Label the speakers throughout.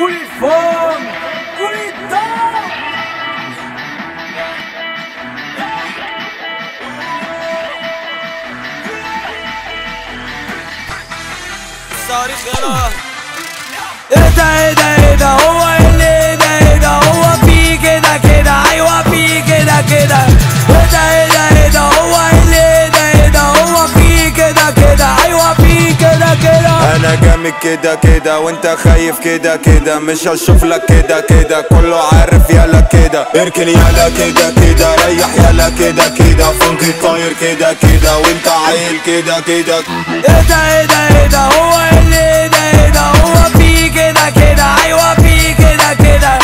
Speaker 1: قول الفون قول الدار
Speaker 2: صارخ يلا
Speaker 1: ايه ده ايه ده ايه ده هو اللي ايه ده ايه ده هو في كده كده ايوه في كده كده ايه ده ايه ده ايه ده هو اللي ايه ده ايه ده هو في كده كده ايوه في كده كده
Speaker 3: انا جامد كده كده وانت خايف كده كده مش هشوف لك كده كده كله عارف يلا كده اركن يلا كده كده ريح يلا كده كده فنكي طاير كده كده وانت عايل كده كده
Speaker 1: ايه ده ايه ده ايه ده هو اللي ايه ده ايه ده هو في كده كده ايوه في كده كده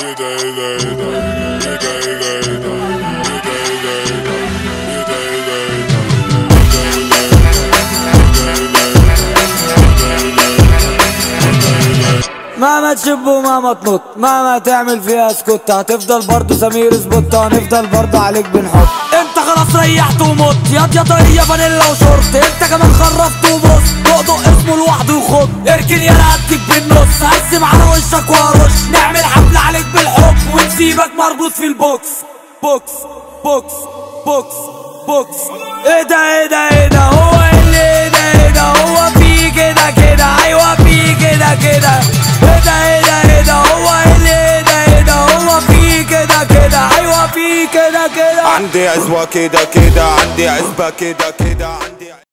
Speaker 1: مهما تشب ومهما تنط مهما تعمل فيها اسكت هتفضل برضه سمير سبوت هنفضل برضه عليك بنحط انت خلاص ريحت ومت ياض يا طرية فانيلا وشورت انت كمان خرفت وبص دق اسمه لوحده وخد اركن يا رقبتك بالنص هقسم على وشك وارش نعمل حفلة عليك بالحب ونسيبك مربوط في البوكس بوكس بوكس بوكس بوكس ايه ده ايه ده ايه ده هو اللي ايه ده ايه ده هو في كده كده ايوه في كده كده ايه ده ايه ده ايه ده هو اللي ايه ده ايه ده هو في كده كده ايوه في كده كده
Speaker 3: عندي عزوة كده كده عندي عزبة كده كده